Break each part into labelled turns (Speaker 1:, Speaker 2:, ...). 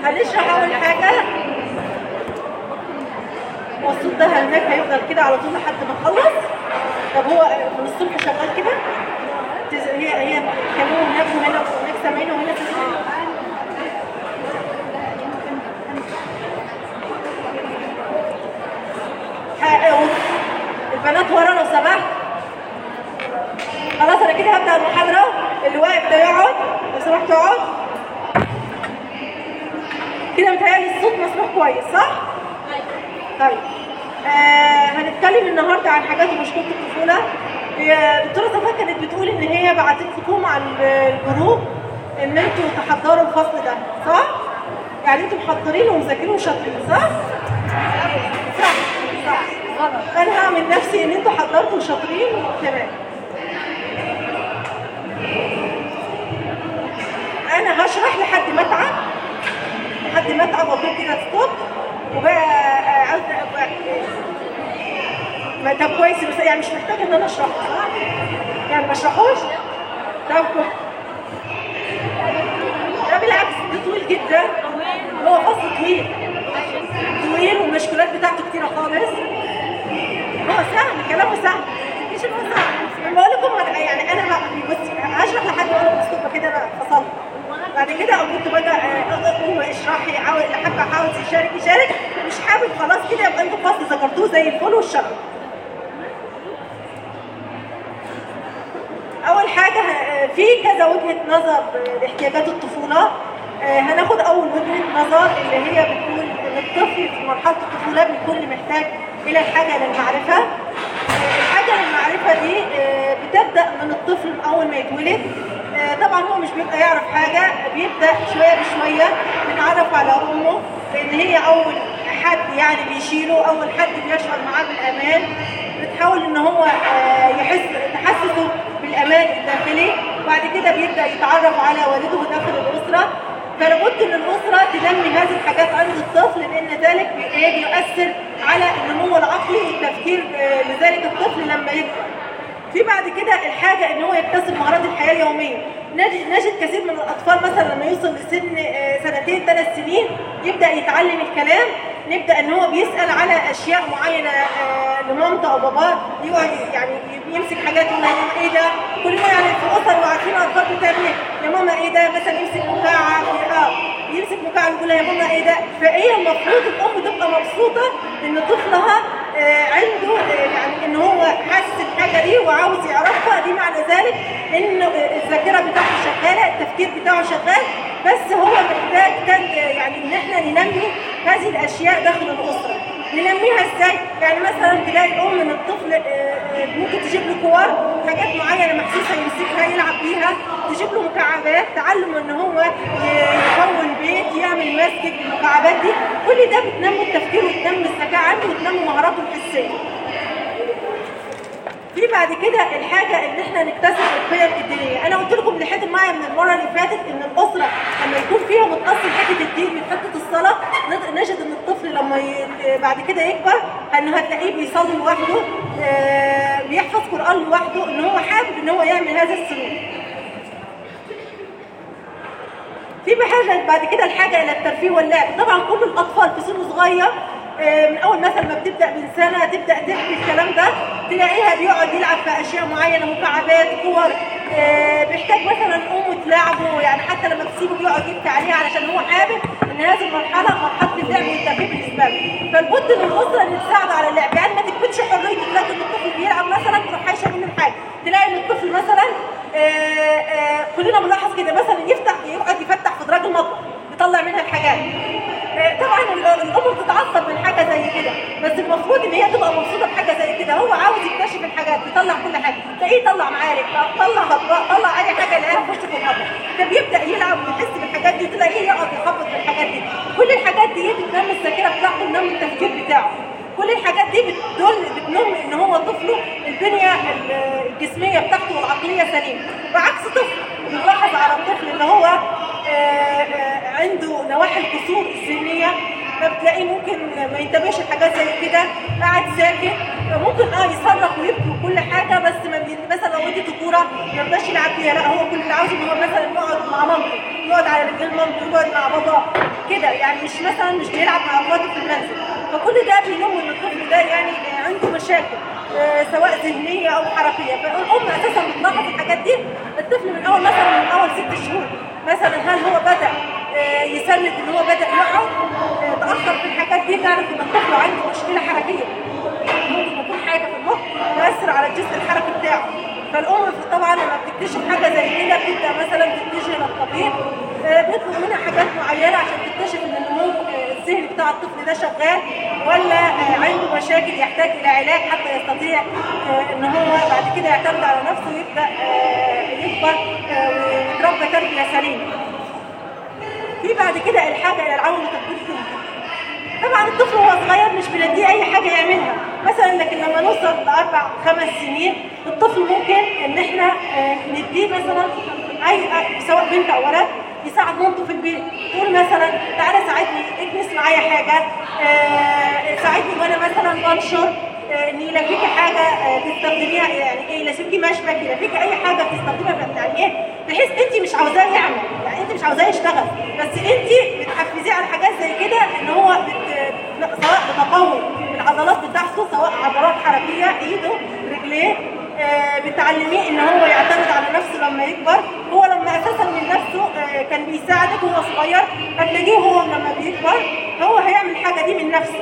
Speaker 1: هنشرح اول حاجه هو الصوت ده هناك هيفضل كده على طول لحد ما نخلص طب هو من الصبح شغال كده تز- هي هي كانوا هناك وهنا وهناك سامعين وهنا سامعين ها- البنات ورا لو سمحت خلاص انا كده هبدا المحاضره اللي واقف ده يقعد لو سمحت اقعد كده متهيألي الصوت مسموع كويس صح؟ طيب آه هنتكلم النهارده عن حاجات ومشكله الطفوله هي دكتوره صفاء كانت بتقول ان هي بعتت لكم على الجروب ان انتوا تحضروا الفصل ده صح؟ يعني انتوا محضرين ومذاكرين وشاطرين صح؟ صح صح غلط انا هعمل نفسي ان انتوا حضرتوا وشاطرين تمام انا هشرح لحد ما اتعب لحد ما اتعب واقول كده ستوب وبقى آه، عاوز أبقى- ما طب كويس بس يعني مش محتاجه ان انا اشرحه صح؟ يعني ما اشرحوش طب كويس. لا بالعكس ده طويل جدا هو فصل طويل طويل والمشكلات بتاعته كتيره خالص هو سهل كلامه سهل مش إن هو سهل أنا بقول لكم أنا- يعني انا بقى- بص هشرح لحد ما اقول اسلوب كده انا فصلت بعد كده كنت بقى آه، قوم اشرحي حاول اللي حابه حاول يشارك يشارك مش حابب خلاص كده يبقى انتوا فصل ذكرتوه زي الفل والشرف اول حاجه آه، في كذا وجهه نظر آه، لاحتياجات الطفوله آه، هناخد اول وجهه نظر اللي هي بتقول ان الطفل في مرحله الطفوله بيكون محتاج الى الحاجه للمعرفه آه، الحاجه للمعرفه دي آه، بتبدا من الطفل من اول ما يتولد آه، طبعا هو مش بيبقى يعرف حاجه بيبدا شويه بشويه بيتعرف على امه لان هي اول حد يعني بيشيله اول حد بيشعر معاه بالامان بتحاول ان هو آه، يحس تحسسه بالامان الداخلي بعد كده بيبدا يتعرف على والده داخل الاسره فلابد ان الاسره تنمي هذه الحاجات عند الطفل لان ذلك بي- إيه بيؤثر على النمو العقلي والتفكير آه، لذلك الطفل لما يكبر في بعد كده الحاجة ان هو يكتسب مهارات الحياة اليومية نجد, نجد كثير من الاطفال مثلا لما يوصل لسن آه، سنتين ثلاث سنين يبدأ يتعلم الكلام نبدأ ان هو بيسأل على اشياء معينة آه، لمامته او باباه يقعد يعني يمسك حاجات يقول لها يا ماما ايه ده كلنا يعني في الاسر وعارفين اطفال بتعمل إيه؟ يا ماما ايه ده مثلا يمسك مكعب اه يمسك مكعب يقول لها يا ماما ايه ده فهي المفروض الام تبقى مبسوطة ان طفلها آه، عنده آه، يعني ان هو حاسس الحاجه دي وعاوز يعرفها دي معنى ذلك ان آه، الذاكره بتاعته شغاله التفكير بتاعه شغال بس هو محتاج كان آه، يعني ان احنا ننمي هذه الاشياء داخل الاسره ننميها ازاي؟ يعني مثلا تلاقي الام ان الطفل آه، آه، ممكن تجيب له كور حاجات معينه محسوسه يمسكها يلعب بيها تجيب له مكعبات تعلمه ان هو ي- يكون بيت يعمل مسجد بالمكعبات دي كل ده بتنمي التفكير وتنمي الذكاء عنده وتنمي مهاراته الحسيه في بعد كده الحاجه ان احنا نكتسب القيم الدينيه انا قلت لكم لحد معايا من المره اللي فاتت ان الاسره لما يكون فيها متاصل حته الدين من حته الصلاه نج- نجد ان الطفل لما ي... بعد كده يكبر انه هتلاقيه بيصلي لوحده آه، بيحفظ قران لوحده ان هو حابب ان هو يعمل هذا السلوك في بحاجه بعد كده الحاجه الى الترفيه واللعب طبعا كل الاطفال في سن صغير آه، من اول مثلا ما بتبدا من سنه تبدا تحكي الكلام ده تلاقيها بيقعد يلعب في اشياء معينه مكعبات كور آه، بيحتاج مثلا امه تلعبه يعني حتى لما تسيبه بيقعد يبكي عليها علشان هو حابب ان هذه المرحله مرحله اللعب والترفيه بالنسبه له فالبد ان الاسره اللي تساعده على اللعب يعني ما تكبتش حريته تلاقي ان الطفل بيلعب مثلا تروح حايشه منه حاجه تلاقي ان الطفل مثلا آه، آه، كلنا بنلاحظ كده مثلا يفتح يقعد يفتح في دراج المطبخ يطلع منها الحاجات آه، طبعا ال- الام بتتعصب من حاجه زي كده بس المفروض ان هي تبقى مبسوطه بحاجه زي كده هو عاوز يكتشف الحاجات يطلع كل حاجه تلاقيه يطلع معارك طلع اطباق طلع اي حاجه يلاقيها تخش في المطبخ فبيبدا يلعب ويحس بالحاجات دي تلاقيه يقعد يخبط في الحاجات دي كل الحاجات دي بتنمي الذاكره بتاعته بتنمي التفكير بتاعه كل الحاجات دي بتدل بتنم ان هو طفله البنيه ال- الجسميه بتاعته والعقليه سليمه بعكس طفل بنلاحظ على الطفل اللي هو آه، آه، عنده نواحي القصور الذهنيه فبتلاقيه ممكن ما ينتبهش لحاجات زي كده قاعد ساكت ممكن اه يصرخ ويبكي وكل حاجه بس ما بي... مثلا لو اديته كوره ما يرضاش يلعب فيها لا هو كل اللي عاوزه ان هو مثلا يقعد مع مامته يقعد على رجل مامته يقعد مع باباه كده يعني مش مثلا مش بيلعب مع اخواته في المنزل فكل ده بينم ان الطفل ده يعني عنده مشاكل آه، سواء ذهنيه او حركيه فالام اساسا بتلاحظ الحاجات دي الطفل من اول مثلا من اول ست شهور مثلا هل هو بدا آه، يسند ان هو بدا يقعد آه، تاخر في الحاجات دي تعرف ان الطفل عنده مشكله حركيه ممكن يكون حاجه في المخ تاثر على الجسم الحركي بتاعه فالام طبعا لما بتكتشف حاجه زي كده بتبدا مثلا تتجه للطبيب آه، بيطلب منها حاجات معينه عشان تكتشف ان النمو آه، الذهني بتاع الطفل ده شغال ولا آه، عنده مشاكل يحتاج الى علاج حتى يستطيع آه، ان هو بعد كده يعتمد على نفسه ويبدا آه، يكبر آه، ويتربى تربيه سليمه. في بعد كده الحاجه الى العون وتطوير الذهن. طبعا الطفل وهو صغير مش بنديه اي حاجه يعملها مثلا لكن لما نوصل لاربع خمس سنين الطفل ممكن ان احنا آه، نديه مثلا اي آه، سواء بنت او ولد يساعد مامته في البيت تقول مثلا تعالى ساعدني اكنس معايا حاجه آه، ساعدني وانا مثلا بنشر آه، ان يلفيكي حاجه آه، تستخدميها يعني ايه يلفيكي مشبك يلفيكي اي حاجه تستخدميها يعني ايه بحيث انت مش عاوزاه يعمل يعني انت مش عاوزاه يشتغل بس انت بتحفزيه على حاجات زي كده ان هو بت... سواء بتقوي العضلات بتاعته سواء عضلات حركيه ايده رجليه آه، بتعلميه ان هو يعتمد على نفسه لما يكبر هو لما اساسا من نفسه آه، كان بيساعدك وهو صغير هتلاقيه هو لما بيكبر هو هيعمل الحاجه دي من نفسه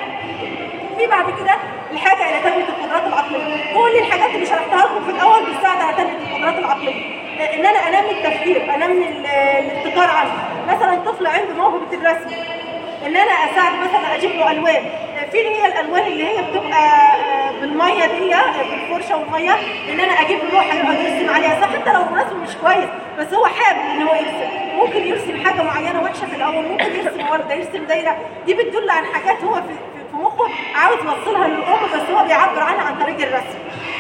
Speaker 1: في بعد كده الحاجه الى تنميه القدرات العقليه كل الحاجات اللي شرحتها لكم في الاول بتساعد على تنميه القدرات العقليه آه، ان انا انمي التفكير انمي ال- الابتكار عنده مثلا طفل عنده موهبه الرسم ان انا اساعد مثلا اجيب له الوان آه، في اللي هي الالوان اللي هي بتبقى آه، بالميه دي آه، بالفرشه والميه ان انا اجيب له لوحه يقعد يرسم عليها صح حتى لو الرسم مش كويس بس هو حابب ان هو يرسم ممكن يرسم حاجه معينه وحشه في الاول ممكن يرسم ورده يرسم دايره دي بتدل عن حاجات هو في في- في مخه عاوز يوصلها للام بس هو بيعبر عنها عن طريق الرسم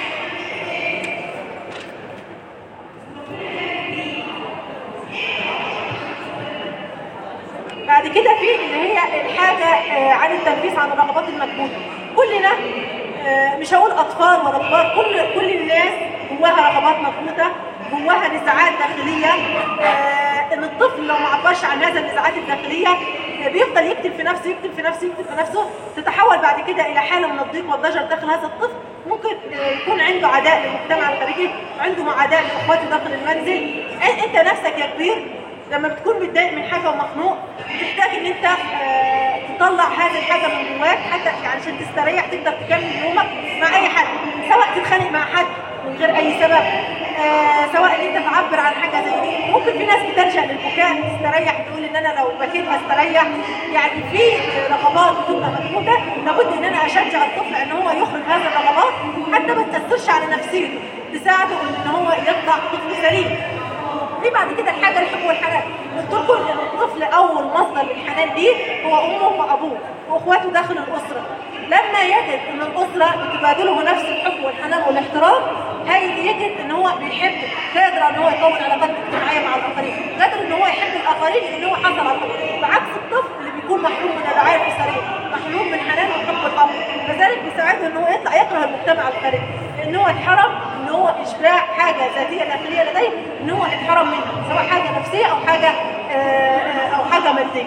Speaker 1: بعد كده في اللي هي الحاجه آه، عن التنفيس عن الرغبات المكبوته كلنا آه، مش هقول اطفال ولا كبار كل كل الناس جواها رغبات مكبوته جواها نزاعات داخليه آه، ان الطفل لو ما عبرش عن هذا النزاعات الداخليه آه، بيفضل يكتب في نفسه يكتب في نفسه يكتب في نفسه تتحول بعد كده الى حاله من الضيق والضجر داخل هذا الطفل ممكن آه، يكون عنده عداء للمجتمع الخارجي عنده عداء لاخواته داخل المنزل أ- انت نفسك يا كبير لما بتكون متضايق من حاجه ومخنوق بتحتاج ان انت آه، تطلع هذه الحاجه من جواك حتى يعني عشان تستريح تقدر تكمل يومك مع اي حد سواء تتخانق مع حد من غير اي سبب آه، سواء ان انت تعبر عن حاجه زي دي ممكن في ناس بتلجا للبكاء تستريح تقول ان انا لو بكيت هستريح يعني في رغبات بتبقى مكبوته لابد ان انا اشجع الطفل ان هو يخرج هذه الرغبات حتى ما تاثرش على نفسيته تساعده ان هو يطلع طفل سليم في بعد كده الحاجه الحب والحنان قلت لكم ان الطفل اول مصدر للحنان دي هو امه وابوه واخواته داخل الاسره لما يجد ان الاسره بتبادله نفس الحب والحنان والاحترام هيجد ان هو بيحب قادر ان هو يكون علاقات اجتماعيه مع الاخرين قادر ان هو يحب الاخرين لان هو حصل على الحب بعكس الطفل اللي بيكون محروم من الرعايه الاسريه محروم من حنان وحب الاب لذلك بيساعده ان هو يطلع يكره المجتمع الخارجي لان هو اتحرم ان هو اشباع حاجه ذاتيه داخليه لديه ان هو اتحرم منها سواء حاجه نفسيه او حاجه آه، آه، او حاجه ماديه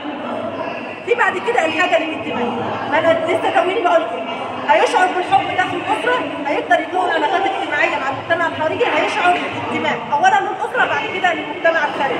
Speaker 1: في بعد كده الحاجه الانتمائيه ما انا لسه تويني بقول لكم هيشعر بالحب داخل الاسره هيقدر يكون علاقات اجتماعيه مع المجتمع الخارجي هيشعر بالانتماء اولا للاسره بعد كده للمجتمع الخارجي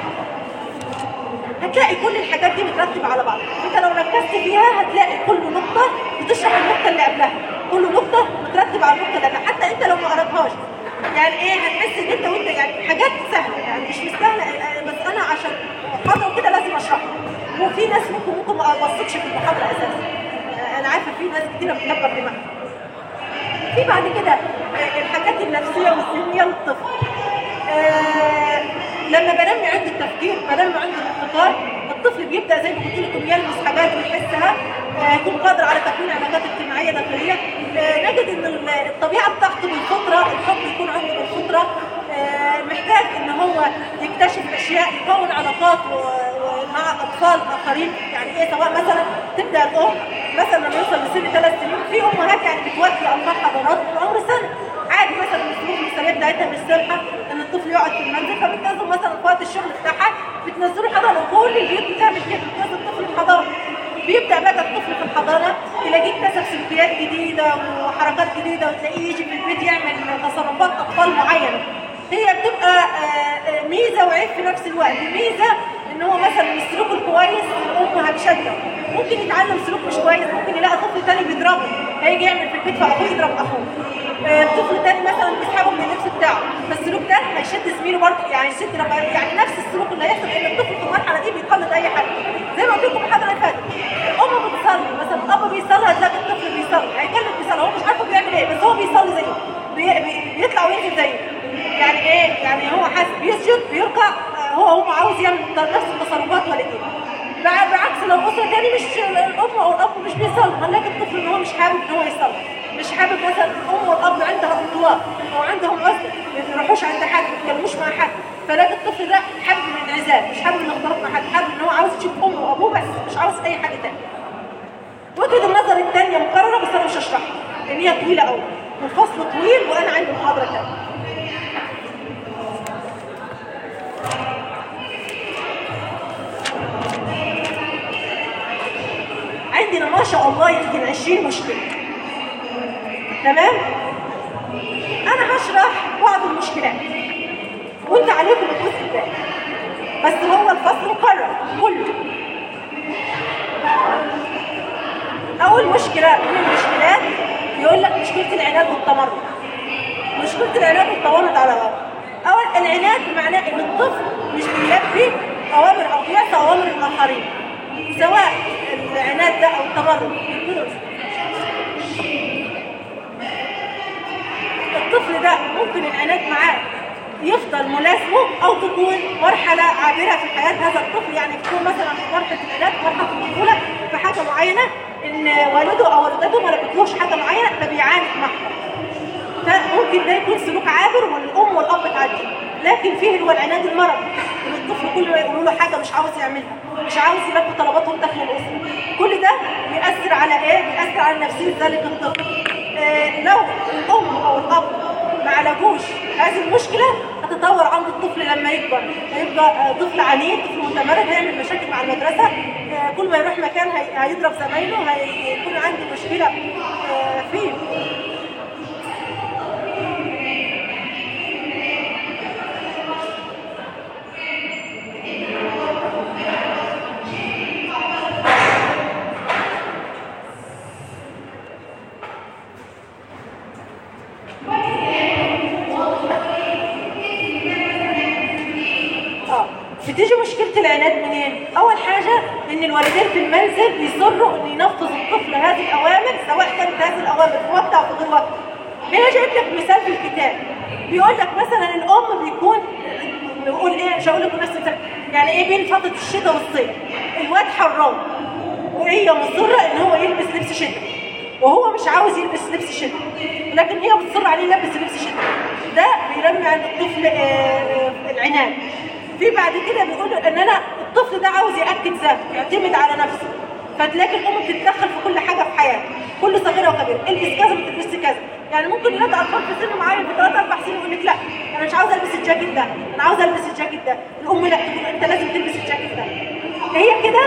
Speaker 1: هتلاقي كل الحاجات دي مترتبه على بعض انت لو ركزت فيها هتلاقي كل نقطه بتشرح النقطه اللي قبلها كل نقطه مترتبه على النقطه اللي قبلها حتى انت لو ما قرأتهاش يعني ايه هتحس ان انت وانت يعني حاجات سهله يعني مش مستاهله آه، بس انا عشان محاضره وكده لازم اشرحها وفي ناس ممكن ممكن ما بصتش في المحاضره اساسا آه، انا عارفه في ناس كتيره بتكبر دماغها في بعد كده آه، الحاجات النفسيه والذهنيه للطفل آه، لما بنمي عنده التفكير بنمي عنده الابتكار الطفل بيبدا زي ما قلت لكم يلمس حاجات ويحسها آه، يكون قادر على تكوين علاقات اجتماعيه داخليه آه، نجد ان ال- الطبيعه بتاعته بالفطره الحب يكون عنده بالفطره آه، محتاج ان هو يكتشف اشياء يكون علاقات و- و- مع اطفال اخرين يعني ايه سواء مثلا تبدا الام مثلا لما يوصل لسن ثلاث سنين في امهات يعني بتودي اطفال حضانات من عمر سنه عادي مثلا الظروف الاسريه بتاعتها مش سامحه ان الطفل يقعد في المنزل فبتنزل مثلا في وقت الشغل بتاعها بتنزله حضانه وكل البيوت بتعمل كده بتنزل تلاقيه اكتسب سلوكيات جديده وحركات جديده وتلاقيه يجي في البيت يعمل تصرفات اطفال معينه هي بتبقى آه، آه، ميزه وعيب في نفس الوقت الميزه ان هو مثلا السلوك الكويس الام هتشجع ممكن يتعلم سلوك مش كويس ممكن يلاقي طفل تاني بيضربه هيجي يعمل في البيت فاخوه يضرب اخوه آه، طفل تاني مثلا بيسحبه من اللبس بتاعه فالسلوك ده هيشد زميله برضه يعني يشد لما يعني نفس السلوك اللي هيحصل ان الطفل في المرحله دي بيقلد اي حد زي ما قلت لكم المحاضره اللي فاتت الام بتصلي مثلا الاب بيصلي هتلاقي الطفل بيصلي هيكلم بيصلي هو مش عارف بيعمل ايه بس هو بيصلي زيه بي- بي- بيطلع وينزل زيه يعني ايه يعني هو حاسس بيسجد بيركع آه، هو هو عاوز يعمل نفس التصرفات والديه بع- بعكس لو اسره تاني مش الام او الاب مش بيصلي هنلاقي الطفل ان هو مش حابب ان هو يصلي مش حابب مثلا الام والاب عندها انطواء او عندهم عزله ما بيروحوش عند حد ما بيتكلموش مع حد فلاقي الطفل ده حابب الانعزال مش حابب الاختلاط مع حد حابب ان هو عاوز يشوف امه وابوه بس مش عاوز اي حاجه تاني وجهه النظر الثانيه مقرره بس انا مش هشرحها لان هي طويله قوي والفصل طويل وانا عندي محاضره ثانيه عندنا ما شاء الله يمكن 20 مشكله تمام انا هشرح بعض المشكلات وانت عليكم الجزء الثاني بس هو الفصل مكرر كله اول مشكله من المشكلات يقول لك مشكله العناد والتمرد مشكله العناد والتمرد على بعض اول العناد بمعناه ان الطفل مش بيلبي اوامر او بيعصي اوامر الاخرين سواء العناد ده او التمرد الطفل ده ممكن العناد معاه يفضل ملازمه او تكون مرحله عابره في حياه هذا الطفل يعني تكون مثلا في مرحله العناد مرحله الطفوله في حاجه معينه ان والده او والدته ما لبتلوش حاجه معينه فبيعاند معها فممكن ده يكون سلوك عابر والام والاب تعدي لكن فيه اللي هو العناد المرضي ان الطفل كل ما يقولوا له حاجه مش عاوز يعملها مش عاوز يلبي طلباتهم داخل الاسره كل ده بيأثر على ايه؟ بيأثر على نفسيه ذلك الطفل آه لو الام او الاب ما عالجوش هذه المشكله هتتطور عند الطفل لما يكبر هيبقى آه، طفل عنيد طفل متمرد هيعمل مشاكل مع المدرسه آه، كل ما يروح مكان هي- هيضرب زمايله هيكون عنده مشكله آه، فيه اه بتيجي مشكله العناد منين؟ اول حاجه ان الوالدين في المنزل بيصروا ان ينفذ الطفل هذه الاوامر سواء كانت هذه الاوامر في وقت او في غير وقت. هنا جايب لك مثال في الكتاب بيقول لك مثلا الام بيكون بيقول ايه مش هقول لكم نفس المثال يعني ايه بين فتره الشتاء والصيف الواد حرام وهي مصره ان هو يلبس لبس شتاء وهو مش عاوز يلبس لبس شتاء لكن هي بتصر عليه يلبس لبس شتاء ده بيرمي عند الطفل آه، آه، العناد في بعد كده بيقول ان انا الطفل ده عاوز ياكد ذاته يعتمد على نفسه فتلاقي الام بتتدخل في كل حاجه في حياته كل صغيره وكبيره البس كذا ما تلبسش كذا يعني ممكن يلاقي اطفال في سن معين في 3 4 سنين يقول لك لا انا مش عاوز البس الجاكيت ده انا عاوز البس الجاكيت ده الام لا تقول انت لازم تلبس الجاكيت ده هي كده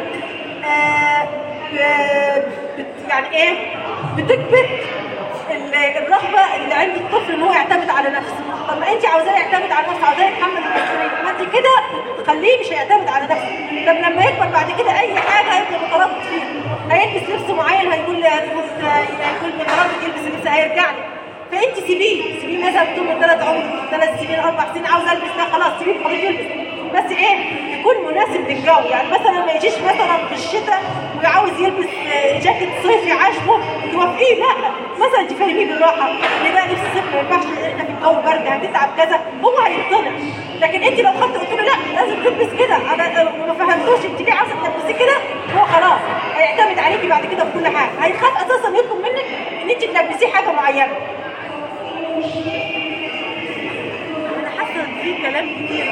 Speaker 1: آه، ب- بت- يعني ايه بتكبت ال- الرغبه اللي عند الطفل ان هو يعتمد على نفسه طب ما انت عاوزاه يعتمد على نفسه عاوزاه يتحمل المسؤوليه ما انت كده تخليه مش هيعتمد على نفسه طب لما يكبر بعد كده اي حاجه هيبقى متردد فيها هيلبس لبس معين هيقول هيقول هيقول متردد يلبس لبس هيرجع لي فانت سيبيه سيبيه مثلا طول من ثلاث عمر ثلاث سنين اربع سنين عاوز البس ده خلاص سيبيه خليه يلبس بس ايه يكون مناسب للجو يعني مثلا ما يجيش مثلا في الشتاء وعاوز يلبس آه، جاكيت صيفي عاجبه توافقيه لا مثلا تفهميه بالراحه ان ده لبس صيف ما ينفعش احنا في الجو برد هتتعب كذا هو هيقتنع لكن انت لو خدت قلت له لا لازم تلبس كده انا آه، ما فهمتوش انت ليه عاوزه تلبسي كده هو خلاص هيعتمد عليكي بعد كده في كل حاجه هيخاف اساسا يطلب منك ان انت تلبسيه حاجه معينه انا حاسه ان في كلام كتير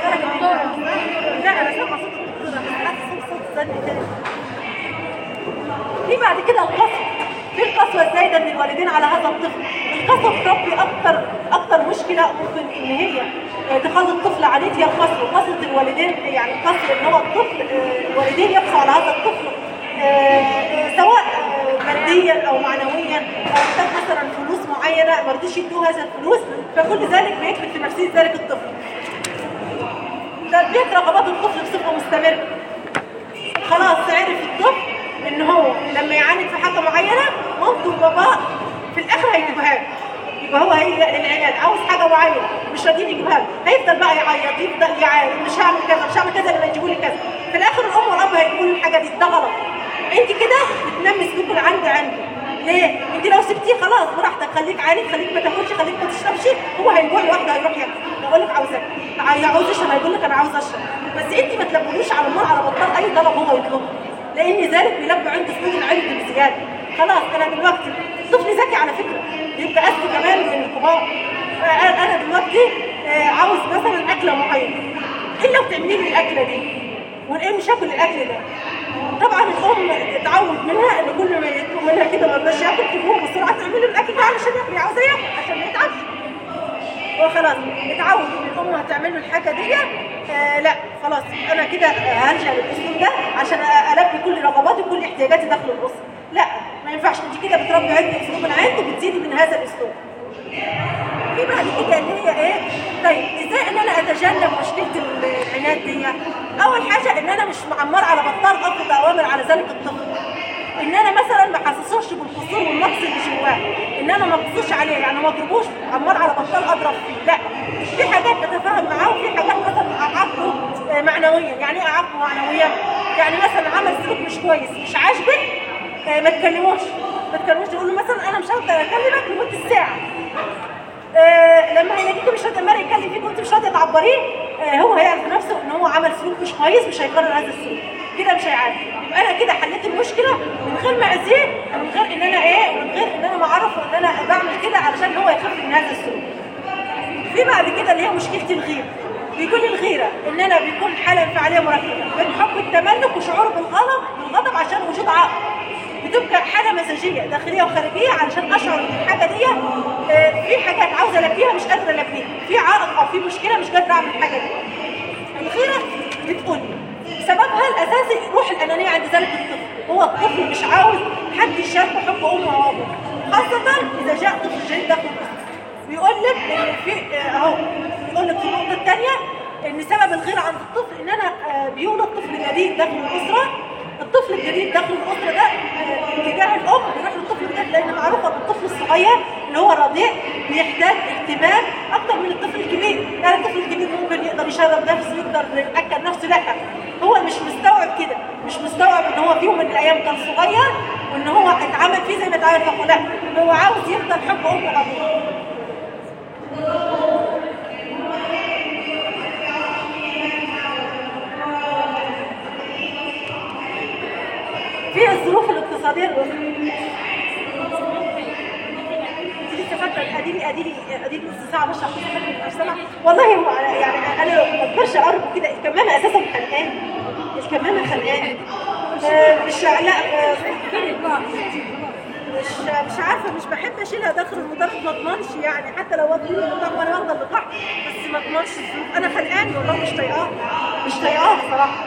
Speaker 1: لا انا سامعه صوت الدكتوره بس حاسه صوت صوت صدق تاني في بعد كده القسوه في القسوه الزايده من الوالدين على هذا الطفل القسوه بتربي اكتر اكتر مشكله ممكن ان هي آه، تخلي الطفل عنيد هي القسوه قسوه الوالدين يعني القسوه ان هو الطفل آه، الوالدين يقسوا على هذا الطفل آه، آه، سواء آه، او محتاج مثلا فلوس معينه ما رضوش يدوه هذا الفلوس فكل ذلك بيكبت في نفسيه ذلك الطفل تلبيه رغبات الطفل بصفه مستمره خلاص عرف الطفل ان هو لما يعاند في حاجه معينه مامته وباباه في الاخر هيجيبها له يبقى هو هي العناد عاوز حاجه معينه مش راضيين يجيبها له هيفضل بقى يعيط يفضل يعاند مش هعمل كذا مش هعمل كذا لما يجيبوا لي كذا في الاخر الام والاب هيقولوا له الحاجه دي ده غلط انت كده بتنمي سلوك العند عنده ليه؟ انت لو سبتيه خلاص براحتك خليك عاند خليك ما تاكلش خليك ما تشربش هو هيجوع لوحده هيروح ياكل يقول لك عاوز اكل يعوز يشرب هيقول لك انا عاوز اشرب بس انت ما تلبلوش على النار على بطال اي طلب هو يطلبه لان ذلك بيلبي عنده سلوك العند بزياده خلاص انا دلوقتي الطفل ذكي على فكره يبقى اذكى كمان من الكبار فأنا- انا دلوقتي آه، عاوز مثلا اكله معينه الا وتعملي لي الاكله دي والايه مش هاكل الاكل ده طبعا الام اتعود منها ان كل ما يطلب منها كده ما رضاش ياكل تقوم بسرعه تعمل له الاكل ده علشان ياكل عاوزه ياكل عشان ما يتعبش هو خلاص اتعود ان الام هتعمل له الحاجه دي آه لا خلاص انا كده هلجا للاسلوب ده عشان البي كل رغباتي وكل احتياجاتي داخل الاسره لا ما ينفعش انت كده بتربي عندي اسلوب العند وبتزيدي من هذا الاسلوب في بعد كده اللي هي ايه طيب ازاي ان انا اتجنب مشكله العناد دي اول حاجه ان انا مش معمر على بطال افرض اوامر على ذلك الطفل ان انا مثلا ما احسسوش بالقصور والنقص اللي جواه ان انا ما اقصوش عليه يعني ما اضربوش عمال على بطال اضرب فيه لا في حاجات اتفاهم معاه وفي حاجات مثلا اعاقبه آه، معنويا يعني ايه اعاقبه معنويا يعني مثلا عمل سلوك مش كويس مش عاجبك آه، ما تكلموش ما تكلموش تقول له مثلا انا مش هقدر اكلمك لمده ساعه آه، لما هيلاقيكي مش راضي عمال يتكلم فيك وانت مش راضيه تعبريه آه، هو هيعرف نفسه ان هو عمل سلوك مش كويس مش هيكرر هذا السلوك كده مش هيعرف يبقى انا كده حليت المشكله من غير ما اذيه من غير ان انا ايه من غير ان انا ما اعرفه ان انا بعمل كده علشان هو يخف من هذا السلوك في بعد كده اللي هي مشكله الغيره بيكون الغيره ان انا بيكون حاله انفعاليه مركبه بين حب التملك وشعور بالغضب بالغضب عشان وجود عائق بتبقى حاله مزاجيه داخليه وخارجيه علشان اشعر ان الحاجه دي آه، في حاجات عاوزه البيها مش قادره البيها في عائق او في مشكله مش قادره اعمل الحاجه دي الغيره بتقول سببها الاساسي روح الانانيه عند ذلك الطفل هو الطفل مش عاوز حد يشاركه حب امه وابوه خاصه اذا جاء طفل جديد داخل الاسره بيقول لك ان في آه، اهو بيقول لك في النقطه الثانيه ان سبب الغيره عند الطفل ان انا آه، بيولد طفل جديد داخل الاسره الطفل الجديد داخل الاسره ده آه، اتجاه الام بيروح للطفل الجديد لان معروفه ان الطفل الصغير اللي هو رضيع بيحتاج اهتمام اكتر من الطفل الكبير يعني الطفل الكبير ممكن يقدر يشرب نفسه يقدر ياكل نفسه لا هو مش مستوعب كده مش مستوعب ان هو في يوم من الايام كان صغير وان هو اتعامل فيه زي ما اتعامل في أخوه. لا هو عاوز يفضل حب امه وابوه في الظروف الاقتصاديه الأخرى. انت لسه فاكره اديني اديني اديني نص ساعه بشرح في صفحه المجتمع والله هو يعني انا ما اقدرش اقرب كده الكمامه اساسا خانقاني الكمامه خانقاني آه، مش لا آه، مش مش عارفه مش بحب اشيلها داخل المدرج ما اضمنش يعني حتى لو واخدين المدرج وانا واخده اللقاح بس ما اضمنش الظروف انا خانقاني والله مش طايقاها مش طايقاها بصراحه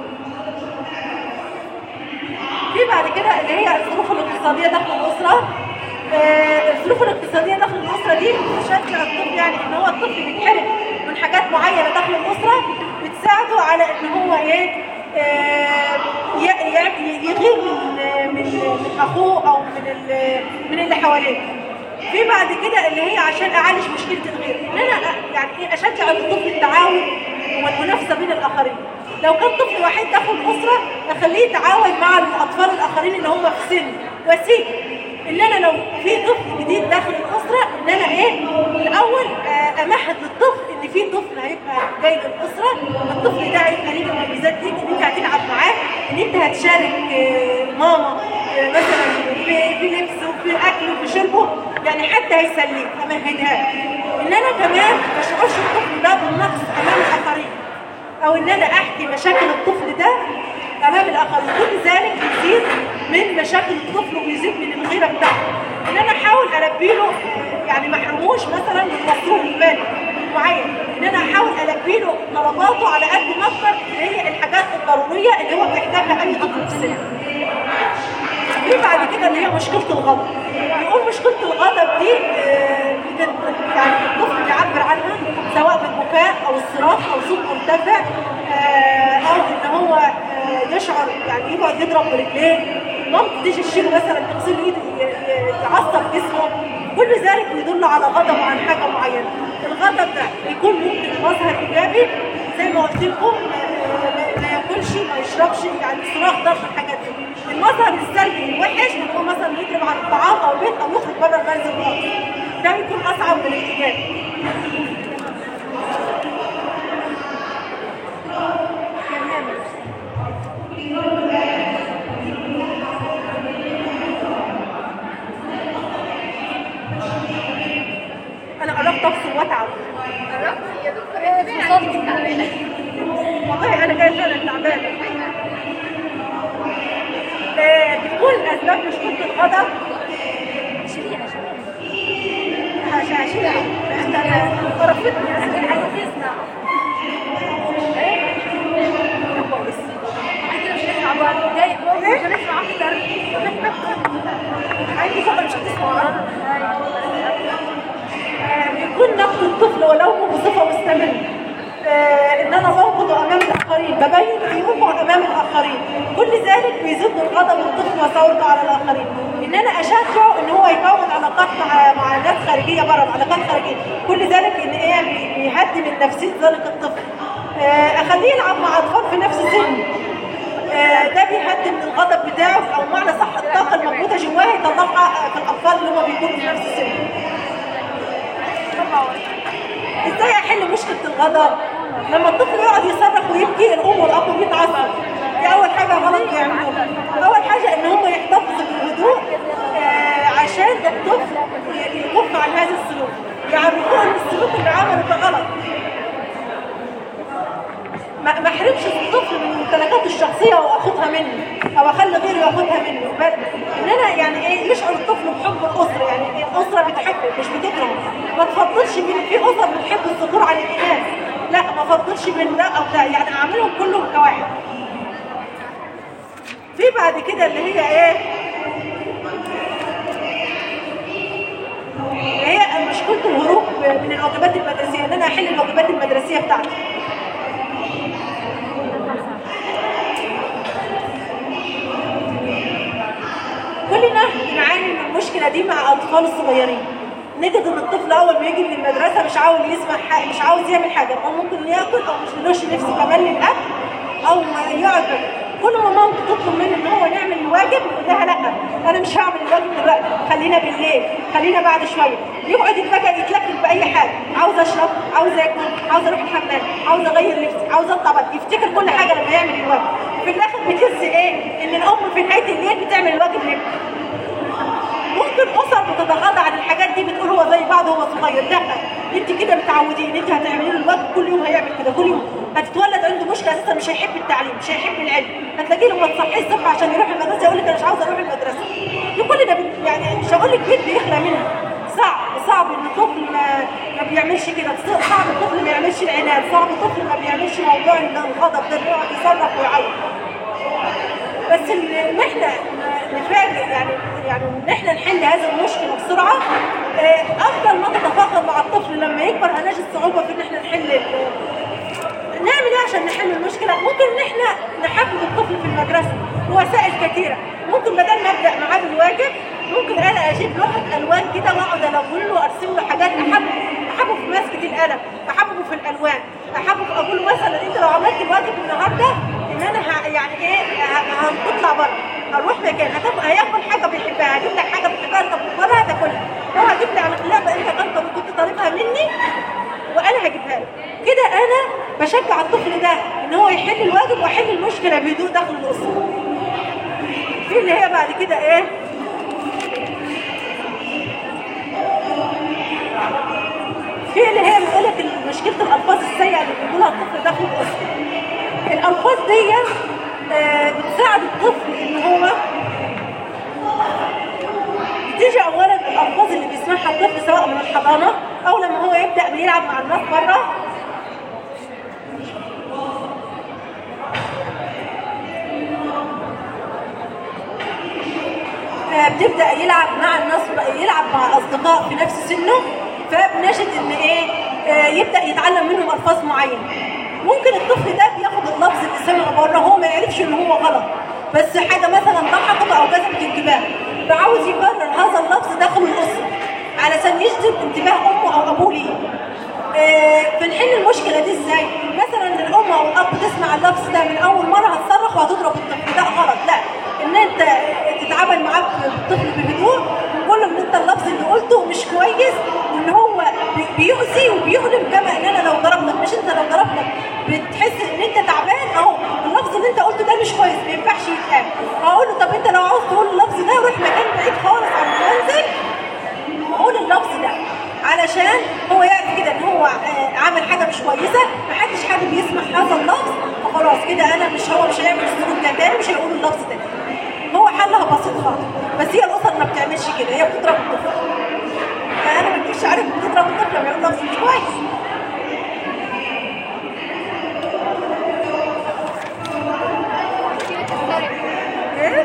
Speaker 1: في بعد كده اللي هي الظروف الاقتصاديه داخل الاسره آه، الظروف الاقتصاديه داخل الاسره دي بتشكل الطفل يعني ان هو الطفل بيتحرم من حاجات معينه داخل الاسره بتساعده على ان هو ايه آه، ي- ي- يغير من من من اخوه او من ال- من اللي حواليه في بعد كده اللي هي عشان اعالج مشكله الغير ان انا أ- يعني ايه اشجع الطفل التعاون والمنافسه بين الاخرين لو كان طفل وحيد داخل الاسره اخليه يتعاون مع الاطفال الاخرين اللي هم في سن وسيم ان انا لو في طفل جديد داخل الاسره ان انا ايه الاول آه، امهد للطفل ان في طفل هيبقى جاي للاسره الطفل ده هيبقى ليه مميزات ليك ان انت هتلعب معاه ان انت هتشارك آه، ماما آه، مثلا في في لبسه وفي اكله وفي شربه يعني حتى هيسليك امهدها ان انا كمان ما اشعرش الطفل ده بالنقص امام الاخرين او ان انا احكي مشاكل الطفل ده امام الاخرين كل ذلك يزيد من مشاكل الطفل ويزيد من الغيره بتاعته ان انا احاول البي له آه، يعني ما احرموش مثلا من مصروف المالي معين ان انا احاول البي له طلباته على قد ما اقدر اللي هي الحاجات الضروريه اللي هو بيحتاجها اي طفل في السن في بعد كده كده اللي هي مشكله الغضب بيقول مشكله الغضب دي آه، بت- يعني الطفل بيعبر عنها سواء بالبكاء او الصراخ او صوت مرتفع آه، او ان هو آه، يشعر يعني يقعد يضرب برجليه مامته تيجي تشيله مثلا تغسل ايده ي- ي- يعصب جسمه كل ذلك بيدل على غضب عن حاجه معينه الغضب ده بيكون ممكن مظهر ايجابي زي ما قلت لكم آه، ما- ما ياكلش ما يشربش يعني صراخ ضغط الحاجات دي المظهر السلبي الوحش ان هو مثلا يضرب على الطعام او البيت او يخرج بره المنزل خالص ده بيكون اصعب من الايجابي انا قربت افصل واتعب
Speaker 2: عرفت يا دكتور انت باين عليكي تعبانه
Speaker 1: والله انا جايه فعلا تعبانه آه، بتكون اسباب مشكله الغضب
Speaker 2: شيليها شيليها
Speaker 1: هشاشيها انا قرفتني
Speaker 2: انا عايزه تسمع
Speaker 1: كويس
Speaker 2: احنا كده مش هنسمع بعض جاي مش هنسمع اكتر
Speaker 1: عندي فقط مش هتسمع آه، بيكون نقد الطفل ولومه بصفه مستمره آه، ان انا بنقده امام الاخرين ببين عيوبه امام الاخرين كل ذلك بيزيد من غضب الطفل وثورته على الاخرين ان انا اشجعه ان هو يكون علاقات مع مع ناس خارجيه بره علاقات خارجيه كل ذلك ان ايه بي- بيهدي من نفسيه ذلك الطفل آه، اخليه يلعب مع اطفال في نفس سنه آه، ده بيهدي من الغضب بتاعه او معنى صح الطاقه الموجوده جواه يطلعها في الاطفال اللي هم بيكونوا في نفس السن ازاي احل مشكله الغضب لما الطفل يقعد يصرخ ويبكي الام والاب بيتعصبوا دي اول حاجه غلط يعملوها اول حاجه ان هم يحتفظوا بالهدوء آه، عشان الطفل ي- يكف عن هذا السلوك يعرفوه ان السلوك اللي عمله ده غلط ما ما احرمش الطفل من ممتلكاته الشخصيه واخدها منه او اخلي غيره ياخدها منه بل ان انا يعني ايه يشعر الطفل بحب الاسره يعني الاسره بتحبه مش بتكرهه ما تفضلش بين في اسر بتحب الذكور عن الاناث لا ما افضلش بين ده او ده يعني اعملهم كلهم كواحد في بعد كده اللي هي ايه اللي هي مشكله الهروب من الواجبات المدرسيه ان انا احل الواجبات المدرسيه بتاعتي كلنا بنعاني من المشكله دي مع الاطفال الصغيرين نجد ان الطفل اول ما يجي من المدرسه مش عاوز يسمع حاجه مش عاوز يعمل حاجه او ممكن ياكل او مش ملوش نفس كمان للاكل او يقعد بقى. كل ما مامته تطلب منه ان هو يعمل الواجب يقول لها لا انا مش هعمل الواجب دلوقتي خلينا بالليل خلينا بعد شويه يقعد يتفاجئ يتلكك باي حاجه عاوز اشرب عاوز اكل عاوز اروح الحمام عاوز اغير لبسي عاوز اطلع بقى. يفتكر كل حاجه لما يعمل الواجب في الاخر بتحس ايه ان الام في نهايه الليل بتعمل الواجب لابنها ممكن اسر بتتغاضى عن الحاجات دي بتقول هو زي بعض هو صغير لا انت كده متعودين انت هتعملي له الواجب كل يوم هيعمل كده كل يوم هتتولد عنده مشكله اساسا مش هيحب التعليم مش هيحب العلم هتلاقيه لما تصحيه الصبح عشان يروح المدرسه يقول لك انا مش عاوز اروح المدرسه دي كل ده بت- يعني مش هقول لك بيت بيخلى منها صعب صعب ان الطفل ما, ما بيعملش كده صعب الطفل ما يعملش العناد صعب الطفل ما بيعملش موضوع الغضب ده إنه يقعد يصرخ ويعيط بس ان إن احنا نفاجئ يعني يعني ان احنا نحل هذه المشكله بسرعه آه، افضل ما تتفاقم مع الطفل لما يكبر هنجد صعوبه في ان احنا نحل ال- نعمل ايه عشان نحل المشكله؟ ممكن ان احنا نحفز الطفل في المدرسه بوسائل كثيره، ممكن بدل ما ابدا معاه بالواجب ممكن انا اجيب لوحه الوان كده واقعد الون له وارسم له حاجات احبه احبه في مسكه القلم، احبه في الالوان، احبه اقول له مثلا انت لو عملت الواجب النهارده ان انا ه- يعني ايه ه- هتطلع بره هنروح مكان هتاخد هياكل حاجه بيحبها هجيب لك حاجه بتحبها انت بتكرهها تاكلها لو هجيب لك لعبه انت كنت كنت طالبها مني وانا هجيبها له كده انا بشجع الطفل ده ان هو يحل الواجب واحل المشكله بهدوء داخل الاسره في اللي هي بعد كده ايه في اللي هي بيقول لك مشكله الالفاظ السيئه اللي بيقولها الطفل داخل الاسره الالفاظ دي آه، بتساعد الطفل ان هو بتيجي اولا الالفاظ اللي بيسمعها الطفل سواء من الحضانه او لما هو يبدا بيلعب مع الناس بره آه، فبتبدا يلعب مع الناس يلعب مع اصدقاء في نفس سنه فبنجد ان ايه آه، يبدا يتعلم منهم الفاظ معينه ممكن الطفل ده بياخد اللفظ اللي سمعه بره هو ما يعرفش ان هو غلط بس حاجه مثلا ضحكته او جذبت انتباهه فعاوز يكرر هذا اللفظ داخل الاسره علشان يجذب انتباه امه او ابوه ليه آه، بنحل المشكله دي ازاي؟ مثلا الام او الاب تسمع اللفظ ده من اول مره هتصرخ وهتضرب الطفل ده غلط لا ان انت تتعامل معاه الطفل بهدوء وتقول له ان انت اللفظ اللي قلته مش كويس وان هو بي- بيؤذي وبيؤلم كما ان انا لو ضربتك مش انت لو ضربتك بتحس ان انت تعبان اهو اللفظ اللي انت قلته ده مش كويس ما ينفعش يتقال هقول له طب انت لو عاوز تقول اللفظ ده روح مكان بعيد خالص عن المنزل وقول اللفظ ده علشان هو يعرف كده ان هو آه، عامل حاجه مش كويسه محدش حابب يسمع هذا اللفظ فخلاص كده انا مش هو مش هيعمل السلوك ده تاني مش هيقول اللفظ ده تاني. هو حلها بسيط خالص بس هي الاسر ما بتعملش كده هي بتضرب الطفل فانا ما كنتش عارف بتضرب الطفل لما يقول لفظ مش كويس ايه؟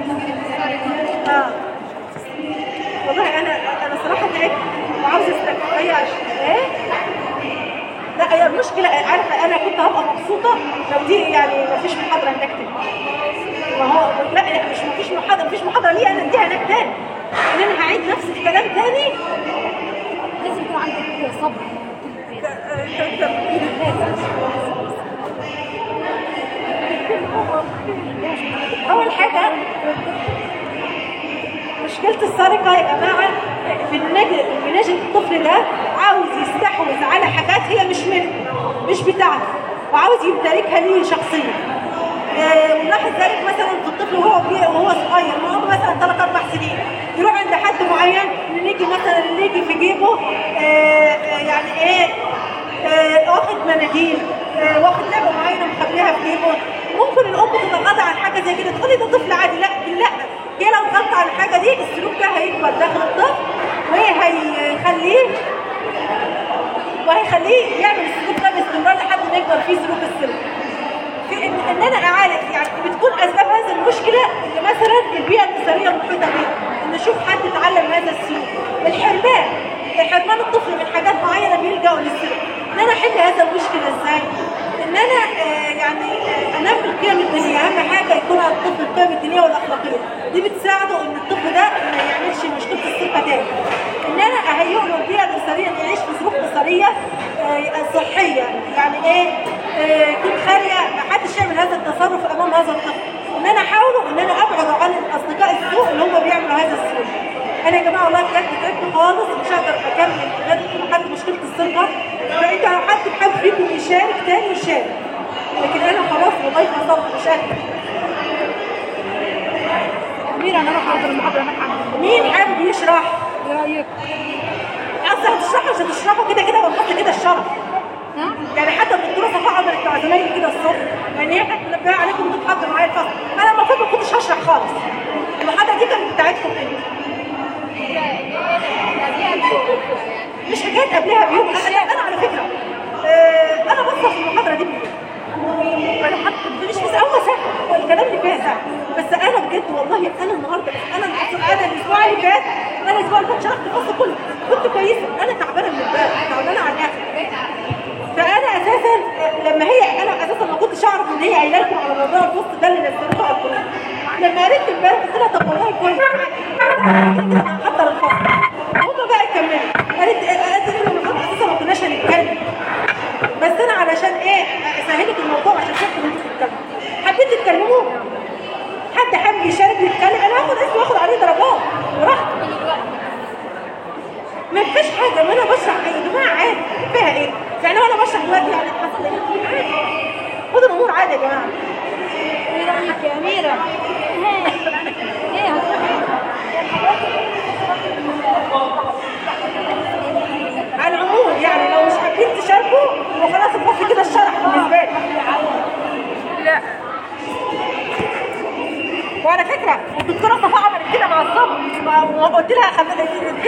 Speaker 1: اه والله انا انا صراحه تعبت وعاوزه استريح هي ايه لا هي المشكله عارفه انا كنت هبقى مبسوطه لو دي يعني ما فيش محاضره هناك تاني ما هو لا لا مش ما فيش محاضره ما فيش محاضره ليه انا اديها هناك تاني ان انا هعيد نفس الكلام تاني
Speaker 2: لازم يكون عندك صبر
Speaker 1: اول حاجه مشكله السرقه يا جماعه في النجم بنجد الطفل ده عاوز يستحوذ على حاجات هي مش منه مش بتاعته وعاوز يمتلكها ليه شخصيا آه، نلاحظ ذلك مثلا في الطفل وهو بي- وهو صغير ما عمره مثلا ثلاث اربع سنين يروح عند حد معين اللي يجي مثلا اللي يجي في جيبه آه، آه، يعني ايه آه، واخد مناديل آه، واخد لعبه معينه مخبيها في جيبه ممكن الام تتغاضى عن حاجه زي كده تقولي ده طفل عادي لا لا هي لو غلط عن الحاجه دي السلوك ده هيكبر داخل الطفل وهيخليه وهيخليه يعمل السلوك ده باستمرار لحد ما يكبر فيه سلوك السلوك في ان, إن انا اعالج يعني بتكون اسباب هذه المشكله إن مثلا البيئه الاسريه المحيطه بيه ان اشوف حد اتعلم هذا السلوك الحرمان حرمان الطفل من حاجات معينه بيلجأوا للسلوك ان انا احل هذا المشكله ازاي؟ ان انا آه يعني آه انمي القيم الدينيه اهم حاجه يكون على الطفل القيم الدينيه والاخلاقيه دي بتساعده ان الطفل ده ما يعملش مشكله الثقه تاني ان انا اهيئ له البيئه الاسريه انه يعيش في ظروف اسريه آه، صحيه يعني ايه آه، يكون خاليه ما حدش يعمل هذا التصرف امام هذا الطفل ان انا احاوله ان انا ابعده عن اصدقاء السوء اللي هم بيعملوا هذا السلوك انا يا جماعه والله بجد تعبت خالص مش هقدر اكمل بجد لحد مشكله السرقه فانت لو حد حابب فيكم يشارك تاني يشارك لكن انا خلاص لغايه ما صرت مش قادره
Speaker 2: أميرة أنا راح أحضر المحاضرة هناك عندك
Speaker 1: مين حابب يشرح؟
Speaker 2: إيه رأيك؟
Speaker 1: اصل هتشرحه مش هتشرحه كده كده ونحط كده الشرح
Speaker 2: ها؟
Speaker 1: يعني حتى الدكتوره صفاء عملت مع زمايلي كده الصبح يعني هي كانت منبهه عليكم انتوا تحضروا معايا الفصل انا المفروض ما كنتش هشرح خالص المحاضره دي كانت بتاعتكم انتوا مش حكايه قبلها بيوم انا انا على فكره آه انا بصف المحاضره دي بيوم. انا حتى مش بس اول ساعه الكلام اللي فيها ساعه بس انا بجد والله انا النهارده انا انا الاسبوع اللي فات انا الاسبوع اللي فات شرحت الفصل كله كنت كويسه انا تعبانه من الباب تعبانه على الاخر فانا اساسا لما هي انا اساسا ما كنتش اعرف ان هي قايله لكم على موضوع البوست ده اللي نزلته على الجروب لما قريت امبارح قلت لها طب والله كويس هحضر الفصل هم بقى يكملوا قالت قالت لي المفروض اساسا ما كناش هنتكلم بس انا علشان ايه اسهلك الموضوع عشان شفت ان انتوا بتتكلموا حبيت تتكلموا حد حابب يشارك يتكلم انا هاخد اسمه واخد عليه درجات براحتي ما فيش حاجه ما انا بشرح يا جماعه عادي فيها ايه؟ يعني وانا بشرح دلوقتي يعني حصل ايه؟ عادي خد الامور عادي يا جماعه
Speaker 2: إيه رأيك يا أميرة؟ إيه هتروحي؟
Speaker 1: على العموم يعني لو مش حابين تشاركوا وخلاص الفصل كده الشرح بالنسبه لي
Speaker 2: لا
Speaker 1: وعلى فكره الدكتوره صفاء عملت كده مع الصبر وقلت لها خل...